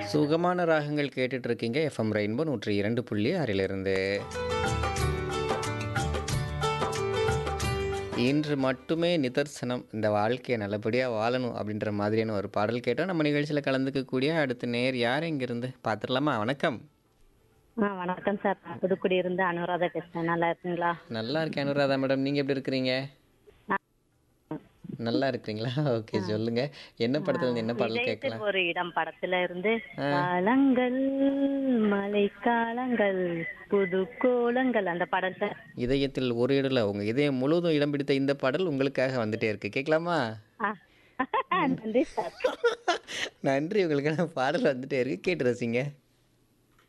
சுகமான ராகங்கள் கேட்டுட்டு இருக்கீங்க எஃப்எம் ரெயின்போ நூற்றி இரண்டு புள்ளி ஆறிலிருந்து இன்று மட்டுமே நிதர்சனம் இந்த வாழ்க்கையை நல்லபடியாக வாழணும் அப்படின்ற மாதிரியான ஒரு பாடல் கேட்டோம் நம்ம நிகழ்ச்சியில் கலந்துக்கக்கூடிய அடுத்த நேர் யார் இங்கிருந்து பார்த்துடலாமா வணக்கம் ஆ வணக்கம் சார் நான் புதுக்குடி இருந்து அனுராதா பேசுறேன் நல்லா இருக்கீங்களா நல்லா இருக்கேன் அனுராதா மேடம் நீங்கள் எப்படி இருக்கிறீங்க நல்லா இருக்கிறீங்களா ஓகே சொல்லுங்க என்ன படத்துல இருந்து என்ன பாடல் கேட்கலாம் இதயத்தில் ஒரு இடம் படத்துல இருந்து காலங்கள் மழைக்காலங்கள் புது கோலங்கள் அந்த படத்தை இதயத்தில் ஒரு இடல உங்க இதயம் முழுவதும் இடம் பிடித்த இந்த பாடல் உங்களுக்காக வந்துட்டே இருக்கு கேட்கலாமா ஆ. நன்றி சார் நன்றி உங்களுக்கான பாடல் வந்துட்டே இருக்கு கேட்டு ரசிங்க